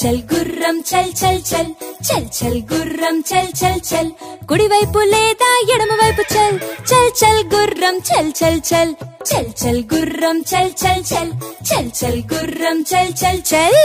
చల్ గుర్రం చల్ చల్ చల్ చల్ చల్ గుర్రం చల్ చల్ చల్ కుడివైపు లేదా ఎడమ వైపు చల్ చల్ చల్ గుర్రం చల్ చల్ చల్ చల్ చల్ గుర్రం చల్ చల్ చల్ చల్ చల్ గుర్రం చల్ చల్ చల్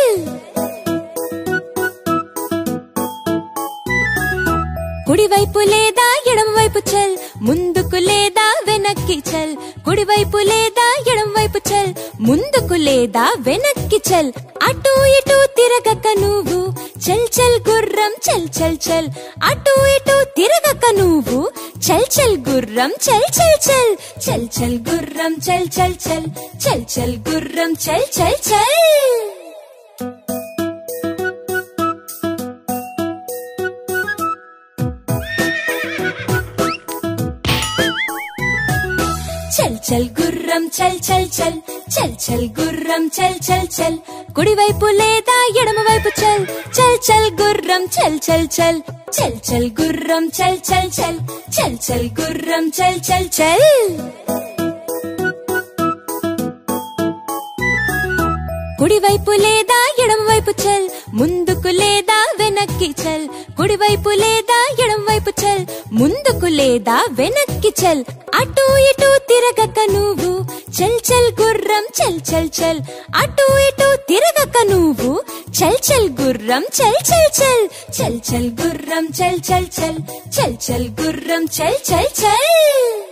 కుడివైపు లేదా ఎడమ వైపు చల్ ముందుకు లేదా వెనక్కి చల్ కుడివైపు లేదా ఎడమ వైపు చల్ ముందుకు లేదా వెనక్కి చల్ అటు ఇటు తిరగక నువ్వు చల్ చల్ గుర్రం చల్ చల్ చల్ అటు ఇటు తిరగక నువ్వు చల్ చల్ గుర్రం చల్ చల్ చల్ చల్ చల్ గుర్రం చల్ చల్ చల్ చల్ చల్ గుర్రం చల్ చల్ చల్ చల్ చల్ గుర్రం చల్ చల్ చల్ చల్ చల్ గుర్రం చల్ చల్ చల్ కుడివైపు లేదా ఎడమ వైపు చల్ చల్ చల్ గుర్రం చల్ చల్ చల్ చల్ చల్ గుర్రం చల్ చల్ చల్ చల్ చల్ గుర్రం చల్ చల్ చల్ కుడివైపు లేదా ఎడమ వైపు చల్ ముందుకు లేదా వెనక్కి చల్ కుడివైపు లేదా ఎడమ వైపు చల్ ముందుకు లేదా వెనక్కి చల్ అటు ఇటు తిరగక నువ్వు చల్ చల్ గుర్రం చల్ చల్ చల్ అటు ఇటు తిరగక నువ్వు చల్ చల్ గుర్రం చల్ చల్ చల్ చల్ చల్ గుర్రం చల్ చల్ చల్ చల్ చల్ గుర్రం చల్ చల్ చల్